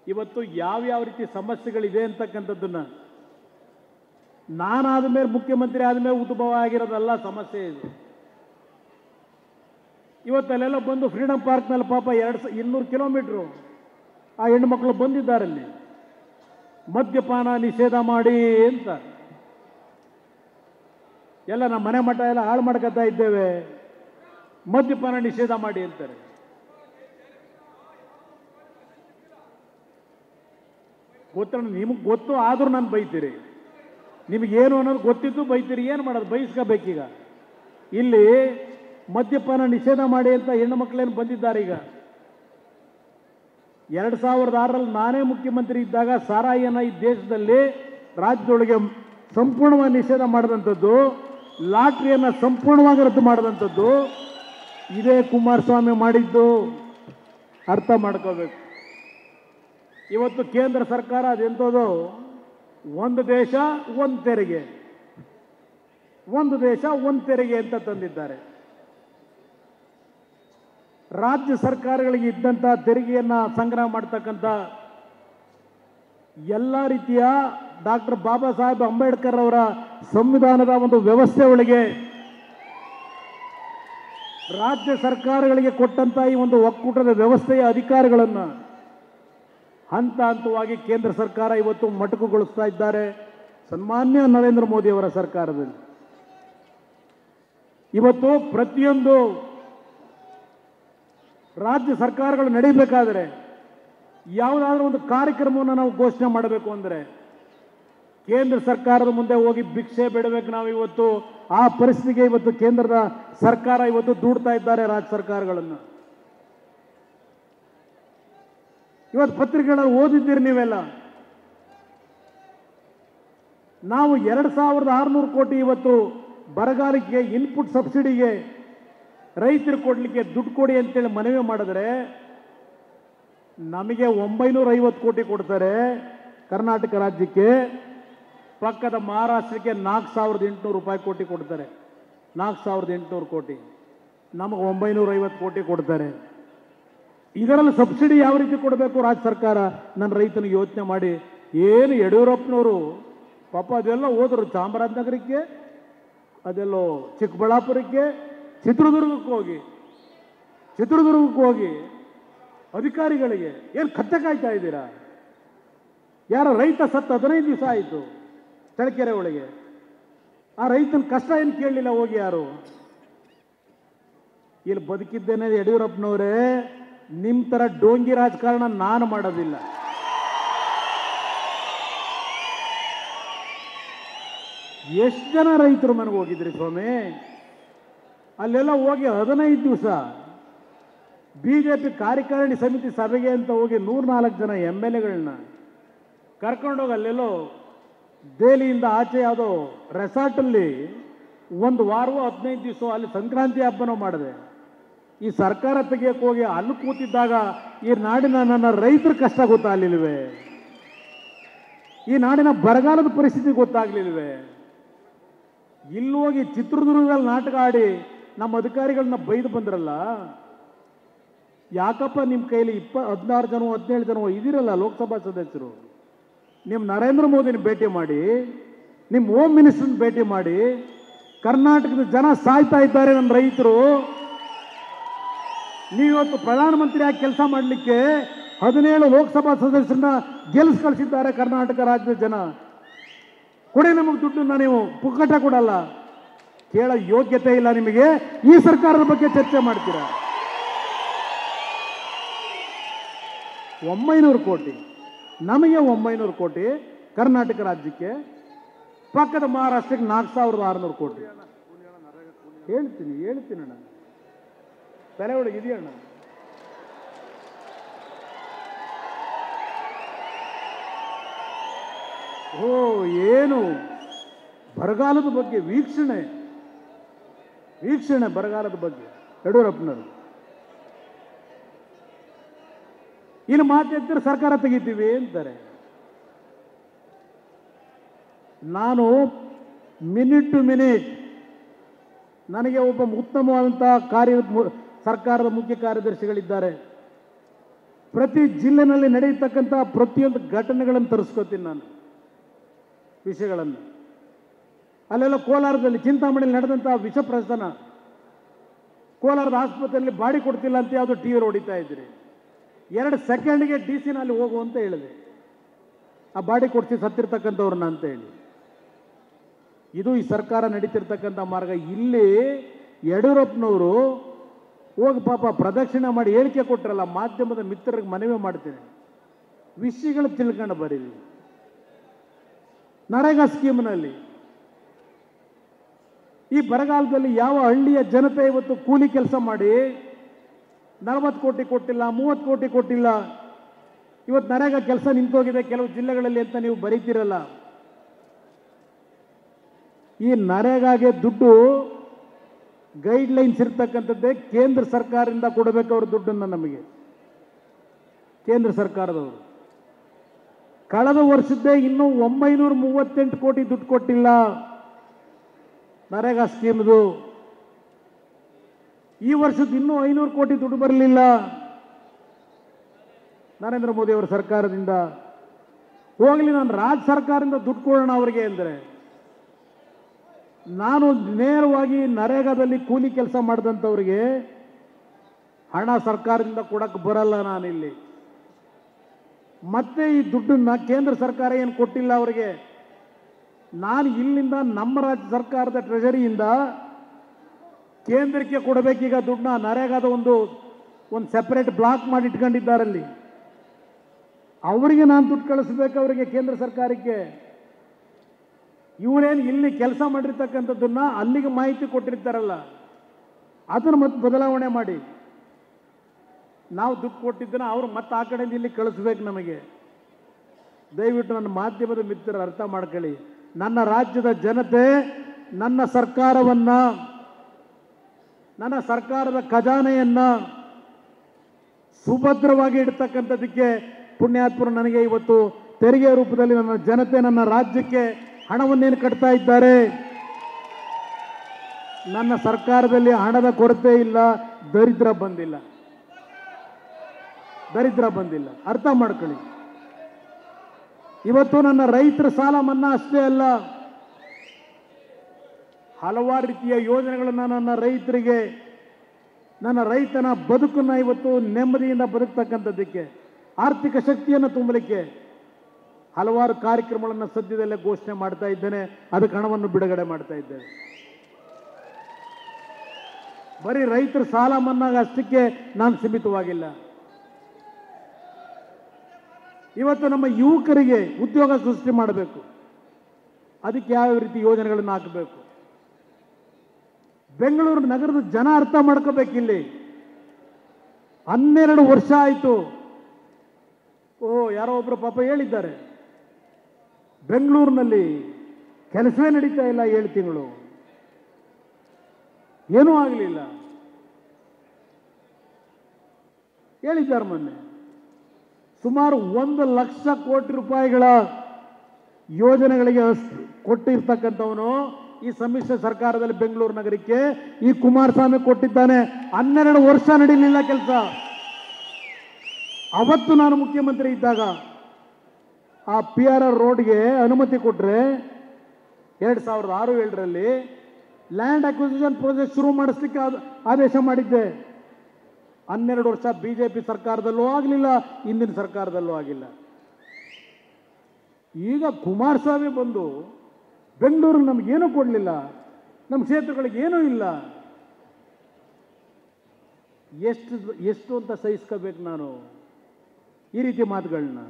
ಇವತ್ತು ಯಾವ್ಯಾವ ರೀತಿ ಸಮಸ್ಯೆಗಳಿದೆ ಅಂತಕ್ಕಂಥದ್ದನ್ನ ನಾನಾದ ಮೇಲೆ ಮುಖ್ಯಮಂತ್ರಿ ಆದ ಮೇಲೆ ಉದ್ಭವ ಆಗಿರೋದಲ್ಲ ಸಮಸ್ಯೆ ಇದು ಇವತ್ತಲ್ಲೆಲ್ಲ ಬಂದು ಫ್ರೀಡಮ್ ಪಾರ್ಕ್ನಲ್ಲಿ ಪಾಪ ಎರಡು ಸ ಇನ್ನೂರು ಕಿಲೋಮೀಟ್ರು ಆ ಹೆಣ್ಣುಮಕ್ಕಳು ಬಂದಿದ್ದಾರಲ್ಲಿ ಮದ್ಯಪಾನ ನಿಷೇಧ ಮಾಡಿ ಅಂತ ಎಲ್ಲ ನಮ್ಮ ಮನೆ ಮಠ ಎಲ್ಲ ಹಾಳು ಮಾಡ್ಕೊತಾ ಇದ್ದೇವೆ ಮದ್ಯಪಾನ ನಿಷೇಧ ಮಾಡಿ ಅಂತಾರೆ ಗೊತ್ತಣ್ಣ ನಿಮಗೆ ಗೊತ್ತು ಆದರೂ ನಾನು ಬೈತೀರಿ ನಿಮಗೇನು ಅನ್ನೋದು ಗೊತ್ತಿದ್ದು ಬೈತೀರಿ ಏನು ಮಾಡೋದು ಬಯಸ್ಕೋಬೇಕೀಗ ಇಲ್ಲಿ ಮದ್ಯಪಾನ ನಿಷೇಧ ಮಾಡಿ ಅಂತ ಹೆಣ್ಣು ಮಕ್ಕಳೇನು ಬಂದಿದ್ದಾರೆ ಈಗ ಎರಡು ಸಾವಿರದ ಆರರಲ್ಲಿ ನಾನೇ ಮುಖ್ಯಮಂತ್ರಿ ಇದ್ದಾಗ ಸಾರಾಯಿಯನ್ನು ಈ ದೇಶದಲ್ಲಿ ರಾಜ್ಯದೊಳಗೆ ಸಂಪೂರ್ಣವಾಗಿ ನಿಷೇಧ ಮಾಡಿದಂಥದ್ದು ಲಾಟ್ರಿಯನ್ನು ಸಂಪೂರ್ಣವಾಗಿ ರದ್ದು ಮಾಡಿದಂಥದ್ದು ಇದೇ ಕುಮಾರಸ್ವಾಮಿ ಮಾಡಿದ್ದು ಅರ್ಥ ಮಾಡ್ಕೋಬೇಕು ಇವತ್ತು ಕೇಂದ್ರ ಸರ್ಕಾರ ಅದೆಂಥದ್ದು ಒಂದು ದೇಶ ಒಂದು ತೆರಿಗೆ ಒಂದು ದೇಶ ಒಂದು ತೆರಿಗೆ ಅಂತ ತಂದಿದ್ದಾರೆ ರಾಜ್ಯ ಸರ್ಕಾರಗಳಿಗೆ ಇದ್ದಂಥ ತೆರಿಗೆಯನ್ನು ಸಂಗ್ರಹ ಮಾಡ್ತಕ್ಕಂಥ ಎಲ್ಲ ರೀತಿಯ ಡಾಕ್ಟರ್ ಬಾಬಾ ಸಾಹೇಬ್ ಅಂಬೇಡ್ಕರ್ ಅವರ ಸಂವಿಧಾನದ ಒಂದು ವ್ಯವಸ್ಥೆ ಒಳಗೆ ರಾಜ್ಯ ಸರ್ಕಾರಗಳಿಗೆ ಕೊಟ್ಟಂತ ಈ ಒಂದು ಒಕ್ಕೂಟದ ವ್ಯವಸ್ಥೆಯ ಅಧಿಕಾರಗಳನ್ನು ಹಂತ ಹಂತವಾಗಿ ಕೇಂದ್ರ ಸರ್ಕಾರ ಇವತ್ತು ಮೊಟಕುಗೊಳಿಸ್ತಾ ಇದ್ದಾರೆ ಸನ್ಮಾನ್ಯ ನರೇಂದ್ರ ಮೋದಿ ಅವರ ಸರ್ಕಾರದಲ್ಲಿ ಇವತ್ತು ಪ್ರತಿಯೊಂದು ರಾಜ್ಯ ಸರ್ಕಾರಗಳು ನಡೀಬೇಕಾದ್ರೆ ಯಾವುದಾದ್ರೂ ಒಂದು ಕಾರ್ಯಕ್ರಮವನ್ನು ನಾವು ಘೋಷಣೆ ಮಾಡಬೇಕು ಅಂದರೆ ಕೇಂದ್ರ ಸರ್ಕಾರದ ಮುಂದೆ ಹೋಗಿ ಭಿಕ್ಷೆ ಬಿಡಬೇಕು ನಾವು ಇವತ್ತು ಆ ಪರಿಸ್ಥಿತಿಗೆ ಇವತ್ತು ಕೇಂದ್ರದ ಸರ್ಕಾರ ಇವತ್ತು ದೂಡ್ತಾ ಇದ್ದಾರೆ ರಾಜ್ಯ ಸರ್ಕಾರಗಳನ್ನು ಇವತ್ತು ಪತ್ರಿಕೆಗಳಲ್ಲಿ ಓದಿದ್ದೀರಿ ನೀವೆಲ್ಲ ನಾವು ಎರಡು ಸಾವಿರದ ಆರುನೂರು ಕೋಟಿ ಇವತ್ತು ಬರಗಾಲಕ್ಕೆ ಇನ್ಪುಟ್ ಸಬ್ಸಿಡಿಗೆ ರೈತರು ಕೊಡಲಿಕ್ಕೆ ದುಡ್ಡು ಕೊಡಿ ಅಂತೇಳಿ ಮನವಿ ಮಾಡಿದ್ರೆ ನಮಗೆ ಒಂಬೈನೂರ ಐವತ್ತು ಕೋಟಿ ಕೊಡ್ತಾರೆ ಕರ್ನಾಟಕ ರಾಜ್ಯಕ್ಕೆ ಪಕ್ಕದ ಮಹಾರಾಷ್ಟ್ರಕ್ಕೆ ನಾಲ್ಕು ಸಾವಿರದ ಎಂಟುನೂರು ರೂಪಾಯಿ ಕೋಟಿ ಕೊಡ್ತಾರೆ ನಾಲ್ಕು ಸಾವಿರದ ಎಂಟುನೂರು ಕೋಟಿ ನಮಗೆ ಒಂಬೈನೂರ ಐವತ್ತು ಕೋಟಿ ಕೊಡ್ತಾರೆ ಇದರಲ್ಲಿ ಸಬ್ಸಿಡಿ ಯಾವ ರೀತಿ ಕೊಡಬೇಕು ರಾಜ್ಯ ಸರ್ಕಾರ ನನ್ನ ರೈತನಿಗೆ ಯೋಚನೆ ಮಾಡಿ ಏನು ಯಡಿಯೂರಪ್ಪನವರು ಪಾಪ ಅದೆಲ್ಲ ಹೋದರು ಚಾಮರಾಜನಗರಕ್ಕೆ ಅದೆಲ್ಲೋ ಚಿಕ್ಕಬಳ್ಳಾಪುರಕ್ಕೆ ಚಿತ್ರದುರ್ಗಕ್ಕೆ ಹೋಗಿ ಚಿತ್ರದುರ್ಗಕ್ಕೆ ಹೋಗಿ ಅಧಿಕಾರಿಗಳಿಗೆ ಏನು ಕತ್ತೆ ಕಾಯ್ತಾ ಇದ್ದೀರಾ ಯಾರ ರೈತ ಸತ್ತು ಹದಿನೈದು ದಿವಸ ಆಯಿತು ಚಳ್ಳಕೆರೆ ಒಳಗೆ ಆ ರೈತನ ಕಷ್ಟ ಏನು ಕೇಳಲಿಲ್ಲ ಹೋಗಿ ಯಾರು ಇಲ್ಲಿ ಬದುಕಿದ್ದೇನೆ ಯಡಿಯೂರಪ್ಪನವರೇ ನಿಮ್ಮ ಥರ ಡೋಂಗಿ ರಾಜಕಾರಣ ನಾನು ಮಾಡೋದಿಲ್ಲ ಎಷ್ಟು ಜನ ರೈತರು ಮನೆಗೆ ಹೋಗಿದ್ರಿ ಸ್ವಾಮಿ ಅಲ್ಲೆಲ್ಲ ಹೋಗಿ ಹದಿನೈದು ದಿವಸ ಬಿ ಜೆ ಪಿ ಕಾರ್ಯಕಾರಿಣಿ ಸಮಿತಿ ಸಭೆಗೆ ಅಂತ ಹೋಗಿ ನೂರ್ನಾಲ್ಕು ಜನ ಎಮ್ ಎಲ್ ಎಗಳನ್ನ ಕರ್ಕೊಂಡೋಗಿ ಅಲ್ಲೆಲ್ಲೋ ದೆಹಲಿಯಿಂದ ಆಚೆ ಯಾವುದೋ ರೆಸಾರ್ಟಲ್ಲಿ ಒಂದು ವಾರವೋ ಹದಿನೈದು ದಿವಸ ಅಲ್ಲಿ ಸಂಕ್ರಾಂತಿ ಹಬ್ಬನೂ ಮಾಡಿದೆ ಈ ಸರ್ಕಾರ ತೆಗಿಯಕ್ಕೆ ಹೋಗಿ ಅಲ್ಲಿ ಕೂತಿದ್ದಾಗ ಈ ನಾಡಿನ ನನ್ನ ರೈತರ ಕಷ್ಟ ಗೊತ್ತಾಗ್ಲಿಲ್ವೇ ಈ ನಾಡಿನ ಬರಗಾಲದ ಪರಿಸ್ಥಿತಿ ಗೊತ್ತಾಗ್ಲಿಲ್ವೇ ಇಲ್ಲಿ ಹೋಗಿ ಚಿತ್ರದುರ್ಗದಲ್ಲಿ ನಾಟಕ ಆಡಿ ನಮ್ಮ ಅಧಿಕಾರಿಗಳನ್ನ ಬೈದು ಬಂದ್ರಲ್ಲ ಯಾಕಪ್ಪ ನಿಮ್ಮ ಕೈಲಿ ಇಪ್ಪ ಹದಿನಾರು ಜನ ಹದಿನೇಳು ಜನ ಇದಿರಲ್ಲ ಲೋಕಸಭಾ ಸದಸ್ಯರು ನಿಮ್ಮ ನರೇಂದ್ರ ಮೋದಿನ ಭೇಟಿ ಮಾಡಿ ನಿಮ್ಮ ಹೋಮ್ ಮಿನಿಸ್ಟರ್ನ ಭೇಟಿ ಮಾಡಿ ಕರ್ನಾಟಕದ ಜನ ಸಾಯ್ತಾ ಇದ್ದಾರೆ ನನ್ನ ರೈತರು ನೀವತ್ತು ಪ್ರಧಾನಮಂತ್ರಿ ಆಗಿ ಕೆಲಸ ಮಾಡಲಿಕ್ಕೆ ಹದಿನೇಳು ಲೋಕಸಭಾ ಸದಸ್ಯರನ್ನ ಗೆಲ್ಲಿಸ್ ಕಳಿಸಿದ್ದಾರೆ ಕರ್ನಾಟಕ ರಾಜ್ಯದ ಜನ ಕೊಡಿ ನಮಗೆ ದುಡ್ಡನ್ನ ನೀವು ಪುಕ್ಕಟ ಕೊಡಲ್ಲ ಕೇಳೋ ಯೋಗ್ಯತೆ ಇಲ್ಲ ನಿಮಗೆ ಈ ಸರ್ಕಾರದ ಬಗ್ಗೆ ಚರ್ಚೆ ಮಾಡ್ತೀರಾ ಒಂಬೈನೂರು ಕೋಟಿ ನಮಗೆ ಒಂಬೈನೂರು ಕೋಟಿ ಕರ್ನಾಟಕ ರಾಜ್ಯಕ್ಕೆ ಪಕ್ಕದ ಮಹಾರಾಷ್ಟ್ರಕ್ಕೆ ನಾಲ್ಕು ಸಾವಿರದ ಆರುನೂರು ಕೋಟಿ ಹೇಳ್ತೀನಿ ಹೇಳ್ತೀನಿ ಅಣ್ಣ ತಲೆ ಒಳಗೆ ಇದೆಯಣ್ಣ ಓ ಏನು ಬರಗಾಲದ ಬಗ್ಗೆ ವೀಕ್ಷಣೆ ವೀಕ್ಷಣೆ ಬರಗಾಲದ ಬಗ್ಗೆ ಯಡಿಯೂರಪ್ಪನವರು ಇನ್ನು ಮಾತೆತ್ತಿದ್ರೆ ಸರ್ಕಾರ ತೆಗಿತೀವಿ ಅಂತಾರೆ ನಾನು ಮಿನಿಟ್ ಟು ಮಿನಿಟ್ ನನಗೆ ಒಬ್ಬ ಉತ್ತಮವಾದಂಥ ಕಾರ್ಯ ಮು- ಸರ್ಕಾರದ ಮುಖ್ಯ ಕಾರ್ಯದರ್ಶಿಗಳಿದ್ದಾರೆ ಪ್ರತಿ ಜಿಲ್ಲೆನಲ್ಲಿ ನಡೆಯತಕ್ಕಂಥ ಪ್ರತಿಯೊಂದು ಘಟನೆಗಳನ್ನು ತರಿಸ್ಕೋತೀನಿ ನಾನು ವಿಷಯಗಳನ್ನು ಅಲ್ಲೆಲ್ಲ ಕೋಲಾರದಲ್ಲಿ ಚಿಂತಾಮಣಿಯಲ್ಲಿ ನಡೆದಂಥ ವಿಷ ಪ್ರಸನ ಕೋಲಾರದ ಆಸ್ಪತ್ರೆಯಲ್ಲಿ ಬಾಡಿ ಕೊಡ್ತಿಲ್ಲ ಅಂತ ಯಾವುದೋ ಟಿ ವಿ ಹೊಡಿತಾ ಇದ್ರಿ ಎರಡು ಸೆಕೆಂಡ್ಗೆ ಡಿ ಸಿನಲ್ಲಿ ಹೋಗು ಅಂತ ಹೇಳಿದೆ ಆ ಬಾಡಿ ಕೊಡಿಸಿ ಸತ್ತಿರ್ತಕ್ಕಂಥವ್ರನ್ನ ಅಂತ ಹೇಳಿ ಇದು ಈ ಸರ್ಕಾರ ನಡೀತಿರ್ತಕ್ಕಂಥ ಮಾರ್ಗ ಇಲ್ಲಿ ಯಡಿಯೂರಪ್ಪನವರು ಹೋಗಿ ಪಾಪ ಪ್ರದಕ್ಷಿಣೆ ಮಾಡಿ ಹೇಳಿಕೆ ಕೊಟ್ಟರಲ್ಲ ಮಾಧ್ಯಮದ ಮಿತ್ರರಿಗೆ ಮನವಿ ಮಾಡ್ತೀನಿ ವಿಷಯಗಳು ತಿಳ್ಕೊಂಡು ಬರೀರಿ ನರೇಗಾ ಸ್ಕೀಮ್ನಲ್ಲಿ ಈ ಬರಗಾಲದಲ್ಲಿ ಯಾವ ಹಳ್ಳಿಯ ಜನತೆ ಇವತ್ತು ಕೂಲಿ ಕೆಲಸ ಮಾಡಿ ನಲವತ್ತು ಕೋಟಿ ಕೊಟ್ಟಿಲ್ಲ ಮೂವತ್ತು ಕೋಟಿ ಕೊಟ್ಟಿಲ್ಲ ಇವತ್ತು ನರೇಗಾ ಕೆಲಸ ನಿಂತೋಗಿದೆ ಕೆಲವು ಜಿಲ್ಲೆಗಳಲ್ಲಿ ಅಂತ ನೀವು ಬರೀತಿರಲ್ಲ ಈ ನರೇಗಾಗೆ ದುಡ್ಡು ಗೈಡ್ ಲೈನ್ಸ್ ಇರ್ತಕ್ಕಂಥದ್ದೇ ಕೇಂದ್ರ ಸರ್ಕಾರದಿಂದ ಕೊಡಬೇಕು ಅವ್ರ ದುಡ್ಡನ್ನು ನಮಗೆ ಕೇಂದ್ರ ಸರ್ಕಾರದವರು ಕಳೆದ ವರ್ಷದ್ದೇ ಇನ್ನೂ ಒಂಬೈನೂರ ಮೂವತ್ತೆಂಟು ಕೋಟಿ ದುಡ್ಡು ಕೊಟ್ಟಿಲ್ಲ ನರೇಗಾ ಸ್ಕೀಮ್ದು ಈ ವರ್ಷದ ಇನ್ನೂ ಐನೂರು ಕೋಟಿ ದುಡ್ಡು ಬರಲಿಲ್ಲ ನರೇಂದ್ರ ಮೋದಿ ಅವರ ಸರ್ಕಾರದಿಂದ ಹೋಗಲಿ ನಾನು ರಾಜ್ಯ ಸರ್ಕಾರದಿಂದ ದುಡ್ಡು ಕೊಡೋಣ ಅವರಿಗೆ ಅಂದರೆ ನಾನು ನೇರವಾಗಿ ನರೇಗಾದಲ್ಲಿ ಕೂಲಿ ಕೆಲಸ ಮಾಡಿದಂಥವ್ರಿಗೆ ಹಣ ಸರ್ಕಾರದಿಂದ ಕೊಡಕ್ಕೆ ಬರಲ್ಲ ನಾನಿಲ್ಲಿ ಮತ್ತೆ ಈ ದುಡ್ಡನ್ನ ಕೇಂದ್ರ ಸರ್ಕಾರ ಏನು ಕೊಟ್ಟಿಲ್ಲ ಅವರಿಗೆ ನಾನು ಇಲ್ಲಿಂದ ನಮ್ಮ ರಾಜ್ಯ ಸರ್ಕಾರದ ಟ್ರೆಜರಿಯಿಂದ ಕೇಂದ್ರಕ್ಕೆ ಕೊಡಬೇಕೀಗ ದುಡ್ಡನ್ನ ನರೇಗಾದ ಒಂದು ಒಂದು ಸೆಪರೇಟ್ ಬ್ಲಾಕ್ ಮಾಡಿ ಇಟ್ಕೊಂಡಿದ್ದಾರಲ್ಲಿ ಅವರಿಗೆ ನಾನು ದುಡ್ಡು ಕಳಿಸ್ಬೇಕು ಅವರಿಗೆ ಕೇಂದ್ರ ಸರ್ಕಾರಕ್ಕೆ ಇವರೇನು ಇಲ್ಲಿ ಕೆಲಸ ಮಾಡಿರ್ತಕ್ಕಂಥದ್ದನ್ನ ಅಲ್ಲಿಗೆ ಮಾಹಿತಿ ಕೊಟ್ಟಿರ್ತಾರಲ್ಲ ಅದನ್ನು ಮತ್ತೆ ಬದಲಾವಣೆ ಮಾಡಿ ನಾವು ದುಡ್ಡು ಕೊಟ್ಟಿದ್ದನ್ನ ಅವ್ರು ಮತ್ತೆ ಆ ಕಡೆಯಿಂದ ಇಲ್ಲಿ ಕಳಿಸ್ಬೇಕು ನಮಗೆ ದಯವಿಟ್ಟು ನನ್ನ ಮಾಧ್ಯಮದ ಮಿತ್ರರು ಅರ್ಥ ಮಾಡ್ಕೊಳ್ಳಿ ನನ್ನ ರಾಜ್ಯದ ಜನತೆ ನನ್ನ ಸರ್ಕಾರವನ್ನ ನನ್ನ ಸರ್ಕಾರದ ಖಜಾನೆಯನ್ನ ಸುಭದ್ರವಾಗಿ ಇಡ್ತಕ್ಕಂಥದ್ದಕ್ಕೆ ಪುಣ್ಯಾತ್ಮರು ನನಗೆ ಇವತ್ತು ತೆರಿಗೆ ರೂಪದಲ್ಲಿ ನನ್ನ ಜನತೆ ನನ್ನ ರಾಜ್ಯಕ್ಕೆ ಹಣವನ್ನೇನು ಕಟ್ತಾ ಇದ್ದಾರೆ ನನ್ನ ಸರ್ಕಾರದಲ್ಲಿ ಹಣದ ಕೊರತೆ ಇಲ್ಲ ದರಿದ್ರ ಬಂದಿಲ್ಲ ದರಿದ್ರ ಬಂದಿಲ್ಲ ಅರ್ಥ ಮಾಡ್ಕೊಳ್ಳಿ ಇವತ್ತು ನನ್ನ ರೈತರ ಸಾಲ ಮನ್ನಾ ಅಷ್ಟೇ ಅಲ್ಲ ಹಲವಾರು ರೀತಿಯ ಯೋಜನೆಗಳನ್ನು ನನ್ನ ರೈತರಿಗೆ ನನ್ನ ರೈತನ ಬದುಕನ್ನು ಇವತ್ತು ನೆಮ್ಮದಿಯಿಂದ ಬದುಕ್ತಕ್ಕಂಥದ್ದಕ್ಕೆ ಆರ್ಥಿಕ ಶಕ್ತಿಯನ್ನು ತುಂಬಲಿಕ್ಕೆ ಹಲವಾರು ಕಾರ್ಯಕ್ರಮಗಳನ್ನು ಸದ್ಯದಲ್ಲೇ ಘೋಷಣೆ ಮಾಡ್ತಾ ಇದ್ದೇನೆ ಅದಕ್ಕೆ ಹಣವನ್ನು ಬಿಡುಗಡೆ ಮಾಡ್ತಾ ಇದ್ದೇನೆ ಬರೀ ರೈತರ ಸಾಲ ಮನ್ನಾಗ ಅಷ್ಟಕ್ಕೆ ನಾನು ಸೀಮಿತವಾಗಿಲ್ಲ ಇವತ್ತು ನಮ್ಮ ಯುವಕರಿಗೆ ಉದ್ಯೋಗ ಸೃಷ್ಟಿ ಮಾಡಬೇಕು ಅದಕ್ಕೆ ಯಾವ ರೀತಿ ಯೋಜನೆಗಳನ್ನು ಹಾಕಬೇಕು ಬೆಂಗಳೂರು ನಗರದ ಜನ ಅರ್ಥ ಮಾಡ್ಕೋಬೇಕಿಲ್ಲಿ ಹನ್ನೆರಡು ವರ್ಷ ಆಯಿತು ಓ ಯಾರೋ ಒಬ್ರು ಪಾಪ ಹೇಳಿದ್ದಾರೆ ಬೆಂಗಳೂರಿನಲ್ಲಿ ಕೆಲಸವೇ ನಡೀತಾ ಇಲ್ಲ ಏಳು ತಿಂಗಳು ಏನೂ ಆಗಲಿಲ್ಲ ಹೇಳಿದ್ದಾರೆ ಮೊನ್ನೆ ಸುಮಾರು ಒಂದು ಲಕ್ಷ ಕೋಟಿ ರೂಪಾಯಿಗಳ ಯೋಜನೆಗಳಿಗೆ ಅಸ್- ಕೊಟ್ಟಿರ್ತಕ್ಕಂಥವನು ಈ ಸಮ್ಮಿಶ್ರ ಸರ್ಕಾರದಲ್ಲಿ ಬೆಂಗಳೂರು ನಗರಕ್ಕೆ ಈ ಕುಮಾರಸ್ವಾಮಿ ಕೊಟ್ಟಿದ್ದಾನೆ ಹನ್ನೆರಡು ವರ್ಷ ನಡೀಲಿಲ್ಲ ಕೆಲಸ ಅವತ್ತು ನಾನು ಮುಖ್ಯಮಂತ್ರಿ ಇದ್ದಾಗ ಆ ಪಿ ಆರ್ ಆರ್ ರೋಡ್ಗೆ ಅನುಮತಿ ಕೊಟ್ಟರೆ ಎರಡು ಸಾವಿರದ ಆರು ಏಳರಲ್ಲಿ ಲ್ಯಾಂಡ್ ಅಕ್ವಿಸಿಷನ್ ಪ್ರಾಜೆಕ್ಟ್ ಶುರು ಮಾಡಿಸ್ಲಿಕ್ಕೆ ಆದ- ಆದೇಶ ಮಾಡಿದ್ದೆ ಹನ್ನೆರಡು ವರ್ಷ ಬಿ ಜೆ ಪಿ ಸರ್ಕಾರದಲ್ಲೂ ಆಗಲಿಲ್ಲ ಇಂದಿನ ಸರ್ಕಾರದಲ್ಲೂ ಆಗಿಲ್ಲ ಈಗ ಕುಮಾರಸ್ವಾಮಿ ಬಂದು ಬೆಂಗಳೂರು ನಮಗೇನೂ ಕೊಡಲಿಲ್ಲ ನಮ್ಮ ಕ್ಷೇತ್ರಗಳಿಗೆ ಏನೂ ಇಲ್ಲ ಎಷ್ಟು ಎಷ್ಟು ಅಂತ ಸಹಿಸ್ಕೋಬೇಕು ನಾನು ಈ ರೀತಿ ಮಾತುಗಳನ್ನ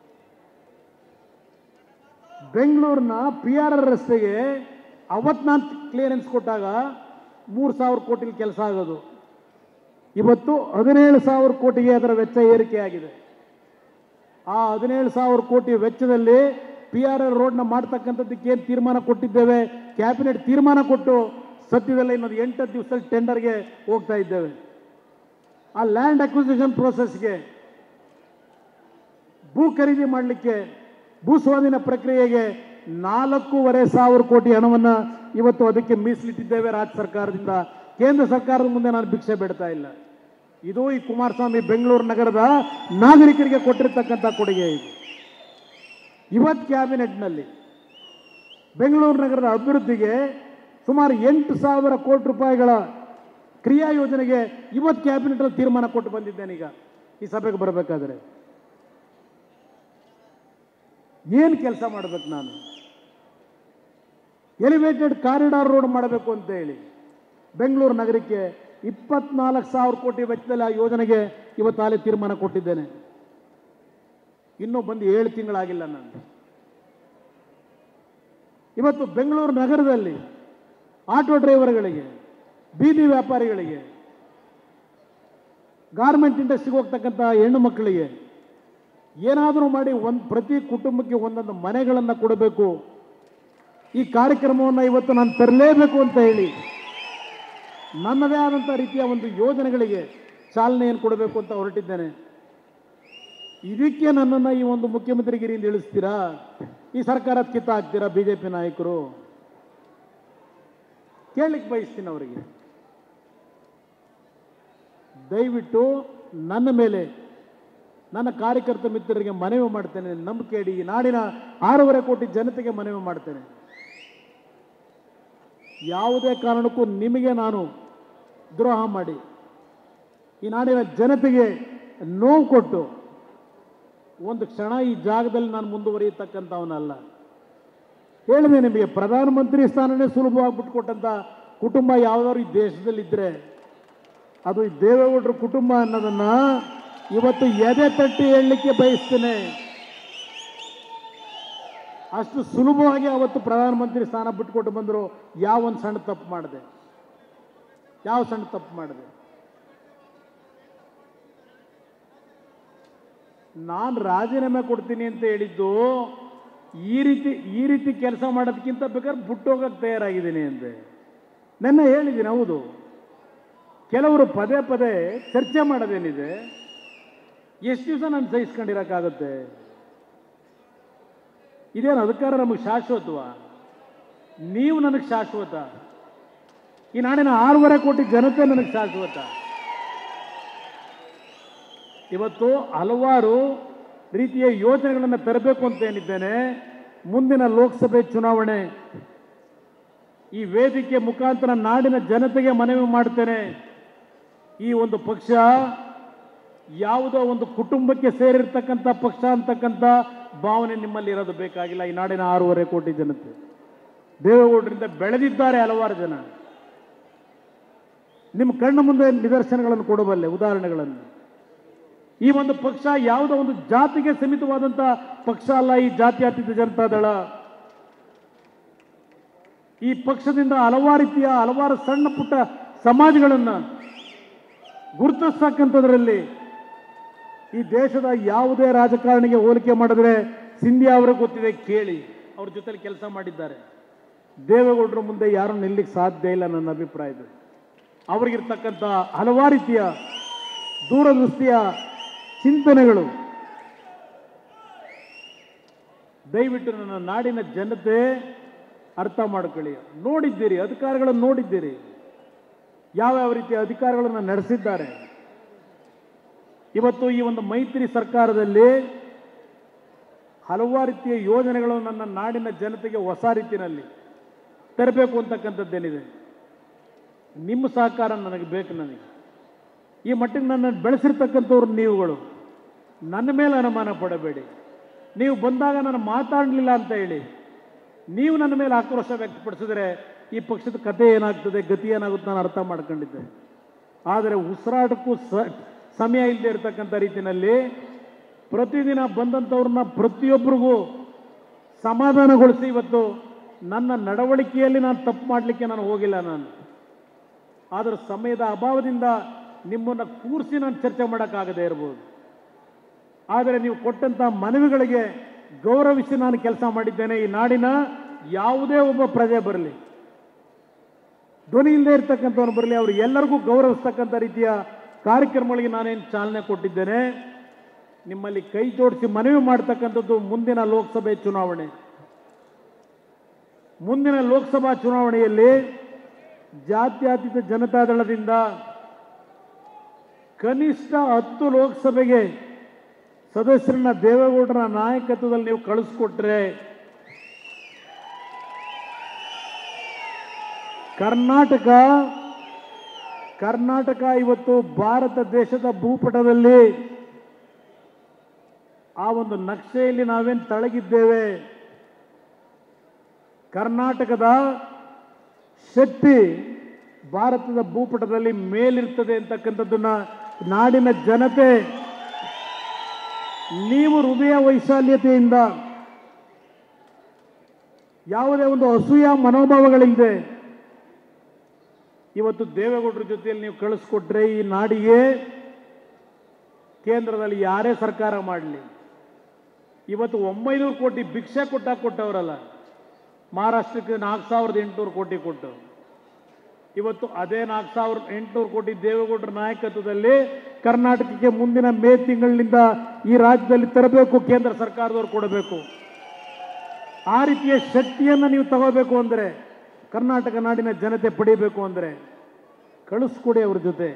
ಬೆಂಗಳೂರಿನ ಪಿ ಆರ್ ಆರ್ ರಸ್ತೆಗೆ ಅವತ್ತು ನಾನು ಕ್ಲಿಯರೆನ್ಸ್ ಕೊಟ್ಟಾಗ ಮೂರು ಸಾವಿರ ಕೋಟಿಲಿ ಕೆಲಸ ಆಗೋದು ಇವತ್ತು ಹದಿನೇಳು ಸಾವಿರ ಕೋಟಿಗೆ ಅದರ ವೆಚ್ಚ ಏರಿಕೆ ಆಗಿದೆ ಆ ಹದಿನೇಳು ಸಾವಿರ ಕೋಟಿ ವೆಚ್ಚದಲ್ಲಿ ಪಿ ಆರ್ ಆರ್ ರೋಡ್ನ ಮಾಡ್ತಕ್ಕಂಥದ್ದಕ್ಕೆ ಏನು ತೀರ್ಮಾನ ಕೊಟ್ಟಿದ್ದೇವೆ ಕ್ಯಾಬಿನೆಟ್ ತೀರ್ಮಾನ ಕೊಟ್ಟು ಸದ್ಯದಲ್ಲೇ ಇನ್ನೊಂದು ಎಂಟು ದಿವಸದಲ್ಲಿ ಟೆಂಡರ್ಗೆ ಹೋಗ್ತಾ ಇದ್ದೇವೆ ಆ ಲ್ಯಾಂಡ್ ಅಕ್ವಿಸಿಷನ್ ಪ್ರೋಸೆಸ್ಗೆ ಭೂ ಖರೀದಿ ಮಾಡಲಿಕ್ಕೆ ಭೂ ಸ್ವಾಧೀನ ಪ್ರಕ್ರಿಯೆಗೆ ನಾಲ್ಕೂವರೆ ಸಾವಿರ ಕೋಟಿ ಹಣವನ್ನು ಇವತ್ತು ಅದಕ್ಕೆ ಮೀಸಲಿಟ್ಟಿದ್ದೇವೆ ರಾಜ್ಯ ಸರ್ಕಾರದಿಂದ ಕೇಂದ್ರ ಸರ್ಕಾರದ ಮುಂದೆ ನಾನು ಭಿಕ್ಷೆ ಬೇಡ್ತಾ ಇಲ್ಲ ಇದು ಈ ಕುಮಾರಸ್ವಾಮಿ ಬೆಂಗಳೂರು ನಗರದ ನಾಗರಿಕರಿಗೆ ಕೊಟ್ಟಿರ್ತಕ್ಕಂಥ ಕೊಡುಗೆ ಇದು ಇವತ್ತು ಕ್ಯಾಬಿನೆಟ್ನಲ್ಲಿ ಬೆಂಗಳೂರು ನಗರದ ಅಭಿವೃದ್ಧಿಗೆ ಸುಮಾರು ಎಂಟು ಸಾವಿರ ಕೋಟಿ ರೂಪಾಯಿಗಳ ಕ್ರಿಯಾ ಯೋಜನೆಗೆ ಇವತ್ತು ಕ್ಯಾಬಿನೆಟಲ್ಲಿ ತೀರ್ಮಾನ ಕೊಟ್ಟು ಬಂದಿದ್ದೇನೆ ಈಗ ಈ ಸಭೆಗೆ ಬರಬೇಕಾದ್ರೆ ಏನು ಕೆಲಸ ಮಾಡಬೇಕು ನಾನು ಎಲಿವೇಟೆಡ್ ಕಾರಿಡಾರ್ ರೋಡ್ ಮಾಡಬೇಕು ಅಂತ ಹೇಳಿ ಬೆಂಗಳೂರು ನಗರಕ್ಕೆ ಇಪ್ಪತ್ನಾಲ್ಕು ಸಾವಿರ ಕೋಟಿ ವೆಚ್ಚದಲ್ಲಿ ಆ ಯೋಜನೆಗೆ ಇವತ್ತು ಆಲೆ ತೀರ್ಮಾನ ಕೊಟ್ಟಿದ್ದೇನೆ ಇನ್ನೂ ಬಂದು ಏಳು ತಿಂಗಳಾಗಿಲ್ಲ ನಾನು ಇವತ್ತು ಬೆಂಗಳೂರು ನಗರದಲ್ಲಿ ಆಟೋ ಡ್ರೈವರ್ಗಳಿಗೆ ಬೀದಿ ವ್ಯಾಪಾರಿಗಳಿಗೆ ಗಾರ್ಮೆಂಟ್ ಇಂಡಸ್ಟ್ರಿಗೆ ಹೋಗ್ತಕ್ಕಂಥ ಹೆಣ್ಣು ಮಕ್ಕಳಿಗೆ ಏನಾದರೂ ಮಾಡಿ ಒಂದು ಪ್ರತಿ ಕುಟುಂಬಕ್ಕೆ ಒಂದೊಂದು ಮನೆಗಳನ್ನು ಕೊಡಬೇಕು ಈ ಕಾರ್ಯಕ್ರಮವನ್ನು ಇವತ್ತು ನಾನು ತರಲೇಬೇಕು ಅಂತ ಹೇಳಿ ನನ್ನದೇ ಆದಂಥ ರೀತಿಯ ಒಂದು ಯೋಜನೆಗಳಿಗೆ ಚಾಲನೆಯನ್ನು ಕೊಡಬೇಕು ಅಂತ ಹೊರಟಿದ್ದೇನೆ ಇದಕ್ಕೆ ನನ್ನನ್ನು ಈ ಒಂದು ಮುಖ್ಯಮಂತ್ರಿಗಿರಿಯಿಂದ ಇಳಿಸ್ತೀರಾ ಈ ಸರ್ಕಾರ ಕಿತ್ತ ಹಾಕ್ತೀರಾ ಬಿ ಜೆ ಪಿ ನಾಯಕರು ಕೇಳಲಿಕ್ಕೆ ಬಯಸ್ತೀನಿ ಅವರಿಗೆ ದಯವಿಟ್ಟು ನನ್ನ ಮೇಲೆ ನನ್ನ ಕಾರ್ಯಕರ್ತ ಮಿತ್ರರಿಗೆ ಮನವಿ ಮಾಡ್ತೇನೆ ನಂಬಿಕೆ ಇಡಿ ಈ ನಾಡಿನ ಆರೂವರೆ ಕೋಟಿ ಜನತೆಗೆ ಮನವಿ ಮಾಡ್ತೇನೆ ಯಾವುದೇ ಕಾರಣಕ್ಕೂ ನಿಮಗೆ ನಾನು ದ್ರೋಹ ಮಾಡಿ ಈ ನಾಡಿನ ಜನತೆಗೆ ನೋವು ಕೊಟ್ಟು ಒಂದು ಕ್ಷಣ ಈ ಜಾಗದಲ್ಲಿ ನಾನು ಮುಂದುವರಿಯತಕ್ಕಂಥವನಲ್ಲ ಹೇಳಿದೆ ನಿಮಗೆ ಪ್ರಧಾನಮಂತ್ರಿ ಸ್ಥಾನನೇ ಸುಲಭವಾಗಿ ಬಿಟ್ಕೊಟ್ಟಂಥ ಕುಟುಂಬ ಯಾವುದಾದ್ರು ಈ ದೇಶದಲ್ಲಿದ್ದರೆ ಅದು ಈ ದೇವೇಗೌಡರ ಕುಟುಂಬ ಅನ್ನೋದನ್ನ ಇವತ್ತು ಎದೆ ತಟ್ಟಿ ಹೇಳಲಿಕ್ಕೆ ಬಯಸ್ತೇನೆ ಅಷ್ಟು ಸುಲಭವಾಗಿ ಅವತ್ತು ಪ್ರಧಾನಮಂತ್ರಿ ಸ್ಥಾನ ಬಿಟ್ಕೊಟ್ಟು ಬಂದರು ಯಾವ ಒಂದು ಸಣ್ಣ ತಪ್ಪು ಮಾಡಿದೆ ಯಾವ ಸಣ್ಣ ತಪ್ಪು ಮಾಡಿದೆ ನಾನು ರಾಜೀನಾಮೆ ಕೊಡ್ತೀನಿ ಅಂತ ಹೇಳಿದ್ದು ಈ ರೀತಿ ಈ ರೀತಿ ಕೆಲಸ ಮಾಡೋದಕ್ಕಿಂತ ಬೇಕಾದ್ರೆ ಬಿಟ್ಟೋಗಕ್ಕೆ ತಯಾರಾಗಿದ್ದೀನಿ ಅಂದೆ ನನ್ನ ಹೇಳಿದ್ದೀನಿ ಹೌದು ಕೆಲವರು ಪದೇ ಪದೇ ಚರ್ಚೆ ಮಾಡೋದೇನಿದೆ ಎಷ್ಟು ದಿವಸ ನಾನು ಸಹಿಸ್ಕೊಂಡಿರೋಕ್ಕಾಗುತ್ತೆ ಇದೇನು ಅಧಿಕಾರ ನಮಗೆ ಶಾಶ್ವತವ ನೀವು ನನಗೆ ಶಾಶ್ವತ ಈ ನಾಡಿನ ಆರೂವರೆ ಕೋಟಿ ಜನತೆ ನನಗೆ ಶಾಶ್ವತ ಇವತ್ತು ಹಲವಾರು ರೀತಿಯ ಯೋಜನೆಗಳನ್ನು ತರಬೇಕು ಅಂತ ಏನಿದ್ದೇನೆ ಮುಂದಿನ ಲೋಕಸಭೆ ಚುನಾವಣೆ ಈ ವೇದಿಕೆ ಮುಖಾಂತರ ನಾಡಿನ ಜನತೆಗೆ ಮನವಿ ಮಾಡ್ತೇನೆ ಈ ಒಂದು ಪಕ್ಷ ಯಾವುದೋ ಒಂದು ಕುಟುಂಬಕ್ಕೆ ಸೇರಿರ್ತಕ್ಕಂಥ ಪಕ್ಷ ಅಂತಕ್ಕಂಥ ಭಾವನೆ ನಿಮ್ಮಲ್ಲಿ ಇರೋದು ಬೇಕಾಗಿಲ್ಲ ಈ ನಾಡಿನ ಆರೂವರೆ ಕೋಟಿ ಜನತೆ ದೇವೇಗೌಡರಿಂದ ಬೆಳೆದಿದ್ದಾರೆ ಹಲವಾರು ಜನ ನಿಮ್ಮ ಕಣ್ಣ ಮುಂದೆ ನಿದರ್ಶನಗಳನ್ನು ಕೊಡಬಲ್ಲೆ ಉದಾಹರಣೆಗಳನ್ನು ಈ ಒಂದು ಪಕ್ಷ ಯಾವುದೋ ಒಂದು ಜಾತಿಗೆ ಸೀಮಿತವಾದಂಥ ಪಕ್ಷ ಅಲ್ಲ ಈ ಜಾತ್ಯತೀತ ಜನತಾದಳ ಈ ಪಕ್ಷದಿಂದ ಹಲವಾರು ರೀತಿಯ ಹಲವಾರು ಸಣ್ಣ ಪುಟ್ಟ ಸಮಾಜಗಳನ್ನು ಗುರುತಿಸ್ತಕ್ಕಂಥದ್ರಲ್ಲಿ ಈ ದೇಶದ ಯಾವುದೇ ರಾಜಕಾರಣಿಗೆ ಹೋಲಿಕೆ ಮಾಡಿದ್ರೆ ಸಿಂಧಿಯಾ ಅವರಿಗೆ ಗೊತ್ತಿದೆ ಕೇಳಿ ಅವ್ರ ಜೊತೆಲಿ ಕೆಲಸ ಮಾಡಿದ್ದಾರೆ ದೇವೇಗೌಡರ ಮುಂದೆ ಯಾರು ನಿಲ್ಲಿಕ್ಕೆ ಸಾಧ್ಯ ಇಲ್ಲ ನನ್ನ ಅಭಿಪ್ರಾಯದಲ್ಲಿ ಅವರಿಗಿರ್ತಕ್ಕಂಥ ಹಲವಾರು ರೀತಿಯ ದೂರದೃಷ್ಟಿಯ ಚಿಂತನೆಗಳು ದಯವಿಟ್ಟು ನನ್ನ ನಾಡಿನ ಜನತೆ ಅರ್ಥ ಮಾಡ್ಕೊಳ್ಳಿ ನೋಡಿದ್ದೀರಿ ಅಧಿಕಾರಿಗಳನ್ನು ನೋಡಿದ್ದೀರಿ ಯಾವ್ಯಾವ ರೀತಿಯ ಅಧಿಕಾರಿಗಳನ್ನು ನಡೆಸಿದ್ದಾರೆ ಇವತ್ತು ಈ ಒಂದು ಮೈತ್ರಿ ಸರ್ಕಾರದಲ್ಲಿ ಹಲವಾರು ರೀತಿಯ ಯೋಜನೆಗಳು ನನ್ನ ನಾಡಿನ ಜನತೆಗೆ ಹೊಸ ರೀತಿಯಲ್ಲಿ ತರಬೇಕು ಅಂತಕ್ಕಂಥದ್ದೇನಿದೆ ನಿಮ್ಮ ಸಹಕಾರ ನನಗೆ ಬೇಕು ನನಗೆ ಈ ಮಟ್ಟಿಗೆ ನನ್ನ ಬೆಳೆಸಿರ್ತಕ್ಕಂಥವ್ರು ನೀವುಗಳು ನನ್ನ ಮೇಲೆ ಅನುಮಾನ ಪಡಬೇಡಿ ನೀವು ಬಂದಾಗ ನಾನು ಮಾತಾಡಲಿಲ್ಲ ಅಂತ ಹೇಳಿ ನೀವು ನನ್ನ ಮೇಲೆ ಆಕ್ರೋಶ ವ್ಯಕ್ತಪಡಿಸಿದ್ರೆ ಈ ಪಕ್ಷದ ಕತೆ ಏನಾಗ್ತದೆ ಗತಿ ಏನಾಗುತ್ತೆ ನಾನು ಅರ್ಥ ಮಾಡ್ಕೊಂಡಿದ್ದೆ ಆದರೆ ಉಸಿರಾಟಕ್ಕೂ ಸ ಸಮಯ ಇಲ್ಲದೆ ಇರತಕ್ಕಂಥ ರೀತಿಯಲ್ಲಿ ಪ್ರತಿದಿನ ಬಂದಂಥವ್ರನ್ನ ಪ್ರತಿಯೊಬ್ಬರಿಗೂ ಸಮಾಧಾನಗೊಳಿಸಿ ಇವತ್ತು ನನ್ನ ನಡವಳಿಕೆಯಲ್ಲಿ ನಾನು ತಪ್ಪು ಮಾಡಲಿಕ್ಕೆ ನಾನು ಹೋಗಿಲ್ಲ ನಾನು ಆದರೆ ಸಮಯದ ಅಭಾವದಿಂದ ನಿಮ್ಮನ್ನು ಕೂರಿಸಿ ನಾನು ಚರ್ಚೆ ಮಾಡೋಕ್ಕಾಗದೇ ಇರ್ಬೋದು ಆದರೆ ನೀವು ಕೊಟ್ಟಂಥ ಮನವಿಗಳಿಗೆ ಗೌರವಿಸಿ ನಾನು ಕೆಲಸ ಮಾಡಿದ್ದೇನೆ ಈ ನಾಡಿನ ಯಾವುದೇ ಒಬ್ಬ ಪ್ರಜೆ ಬರಲಿ ಧ್ವನಿ ಇಲ್ಲದೆ ಇರ್ತಕ್ಕಂಥವ್ರು ಬರಲಿ ಅವರು ಎಲ್ಲರಿಗೂ ಗೌರವಿಸ್ತಕ್ಕಂಥ ರೀತಿಯ ಕಾರ್ಯಕ್ರಮಗಳಿಗೆ ನಾನೇನು ಚಾಲನೆ ಕೊಟ್ಟಿದ್ದೇನೆ ನಿಮ್ಮಲ್ಲಿ ಕೈ ಜೋಡಿಸಿ ಮನವಿ ಮಾಡ್ತಕ್ಕಂಥದ್ದು ಮುಂದಿನ ಲೋಕಸಭೆ ಚುನಾವಣೆ ಮುಂದಿನ ಲೋಕಸಭಾ ಚುನಾವಣೆಯಲ್ಲಿ ಜಾತ್ಯತೀತ ಜನತಾದಳದಿಂದ ಕನಿಷ್ಠ ಹತ್ತು ಲೋಕಸಭೆಗೆ ಸದಸ್ಯರನ್ನ ದೇವೇಗೌಡರ ನಾಯಕತ್ವದಲ್ಲಿ ನೀವು ಕಳಿಸ್ಕೊಟ್ರೆ ಕರ್ನಾಟಕ ಕರ್ನಾಟಕ ಇವತ್ತು ಭಾರತ ದೇಶದ ಭೂಪಟದಲ್ಲಿ ಆ ಒಂದು ನಕ್ಷೆಯಲ್ಲಿ ನಾವೇನು ತಳಗಿದ್ದೇವೆ ಕರ್ನಾಟಕದ ಶಕ್ತಿ ಭಾರತದ ಭೂಪಟದಲ್ಲಿ ಮೇಲಿರ್ತದೆ ಅಂತಕ್ಕಂಥದ್ದನ್ನ ನಾಡಿನ ಜನತೆ ನೀವು ಹೃದಯ ವೈಶಾಲ್ಯತೆಯಿಂದ ಯಾವುದೇ ಒಂದು ಅಸೂಯ ಮನೋಭಾವಗಳಿಲ್ಲದೆ ಇವತ್ತು ದೇವೇಗೌಡರ ಜೊತೆಯಲ್ಲಿ ನೀವು ಕಳಿಸ್ಕೊಟ್ರೆ ಈ ನಾಡಿಗೆ ಕೇಂದ್ರದಲ್ಲಿ ಯಾರೇ ಸರ್ಕಾರ ಮಾಡಲಿ ಇವತ್ತು ಒಂಬೈನೂರು ಕೋಟಿ ಭಿಕ್ಷೆ ಕೊಟ್ಟಾಗ ಕೊಟ್ಟವರಲ್ಲ ಮಹಾರಾಷ್ಟ್ರಕ್ಕೆ ನಾಲ್ಕು ಸಾವಿರದ ಎಂಟುನೂರು ಕೋಟಿ ಕೊಟ್ಟು ಇವತ್ತು ಅದೇ ನಾಲ್ಕು ಸಾವಿರದ ಎಂಟುನೂರು ಕೋಟಿ ದೇವೇಗೌಡರ ನಾಯಕತ್ವದಲ್ಲಿ ಕರ್ನಾಟಕಕ್ಕೆ ಮುಂದಿನ ಮೇ ತಿಂಗಳಿನಿಂದ ಈ ರಾಜ್ಯದಲ್ಲಿ ತರಬೇಕು ಕೇಂದ್ರ ಸರ್ಕಾರದವರು ಕೊಡಬೇಕು ಆ ರೀತಿಯ ಶಕ್ತಿಯನ್ನು ನೀವು ತಗೋಬೇಕು ಅಂದರೆ ಕರ್ನಾಟಕ ನಾಡಿನ ಜನತೆ ಪಡಿಬೇಕು ಅಂದರೆ ಕಳಿಸ್ಕೊಡಿ ಅವ್ರ ಜೊತೆ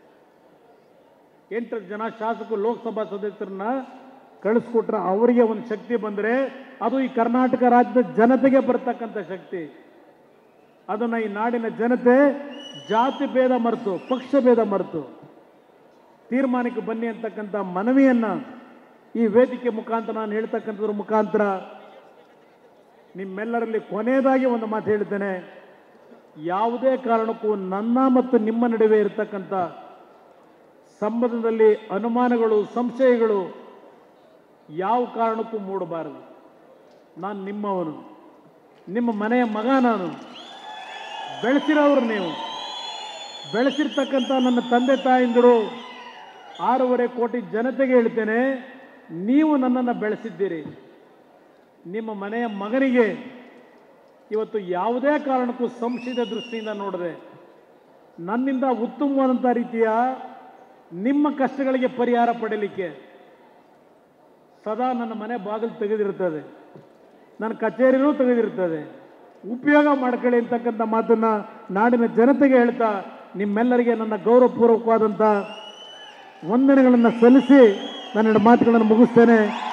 ಎಂಟು ಜನ ಶಾಸಕರು ಲೋಕಸಭಾ ಸದಸ್ಯರನ್ನ ಕಳಿಸ್ಕೊಟ್ರೆ ಅವರಿಗೆ ಒಂದು ಶಕ್ತಿ ಬಂದರೆ ಅದು ಈ ಕರ್ನಾಟಕ ರಾಜ್ಯದ ಜನತೆಗೆ ಬರ್ತಕ್ಕಂಥ ಶಕ್ತಿ ಅದನ್ನು ಈ ನಾಡಿನ ಜನತೆ ಜಾತಿ ಭೇದ ಮರೆತು ಪಕ್ಷ ಭೇದ ಮರೆತು ತೀರ್ಮಾನಕ್ಕೆ ಬನ್ನಿ ಅಂತಕ್ಕಂಥ ಮನವಿಯನ್ನ ಈ ವೇದಿಕೆ ಮುಖಾಂತರ ನಾನು ಹೇಳ್ತಕ್ಕಂಥದ್ರ ಮುಖಾಂತರ ನಿಮ್ಮೆಲ್ಲರಲ್ಲಿ ಕೊನೆಯದಾಗಿ ಒಂದು ಮಾತು ಹೇಳ್ತೇನೆ ಯಾವುದೇ ಕಾರಣಕ್ಕೂ ನನ್ನ ಮತ್ತು ನಿಮ್ಮ ನಡುವೆ ಇರತಕ್ಕಂಥ ಸಂಬಂಧದಲ್ಲಿ ಅನುಮಾನಗಳು ಸಂಶಯಗಳು ಯಾವ ಕಾರಣಕ್ಕೂ ಮೂಡಬಾರದು ನಾನು ನಿಮ್ಮವನು ನಿಮ್ಮ ಮನೆಯ ಮಗ ನಾನು ಬೆಳೆಸಿರೋರು ನೀವು ಬೆಳೆಸಿರ್ತಕ್ಕಂಥ ನನ್ನ ತಂದೆ ತಾಯಿಂದರು ಆರೂವರೆ ಕೋಟಿ ಜನತೆಗೆ ಹೇಳ್ತೇನೆ ನೀವು ನನ್ನನ್ನು ಬೆಳೆಸಿದ್ದೀರಿ ನಿಮ್ಮ ಮನೆಯ ಮಗನಿಗೆ ಇವತ್ತು ಯಾವುದೇ ಕಾರಣಕ್ಕೂ ಸಂಶಯದ ದೃಷ್ಟಿಯಿಂದ ನೋಡದೆ ನನ್ನಿಂದ ಉತ್ತಮವಾದಂಥ ರೀತಿಯ ನಿಮ್ಮ ಕಷ್ಟಗಳಿಗೆ ಪರಿಹಾರ ಪಡೀಲಿಕ್ಕೆ ಸದಾ ನನ್ನ ಮನೆ ಬಾಗಿಲು ತೆಗೆದಿರ್ತದೆ ನನ್ನ ಕಚೇರಿನೂ ತೆಗೆದಿರ್ತದೆ ಉಪಯೋಗ ಮಾಡ್ಕೊಳ್ಳಿ ಅಂತಕ್ಕಂಥ ಮಾತನ್ನ ನಾಡಿನ ಜನತೆಗೆ ಹೇಳ್ತಾ ನಿಮ್ಮೆಲ್ಲರಿಗೆ ನನ್ನ ಗೌರವಪೂರ್ವಕವಾದಂಥ ವಂದನೆಗಳನ್ನು ಸಲ್ಲಿಸಿ ನನ್ನ ಮಾತುಗಳನ್ನು ಮುಗಿಸ್ತೇನೆ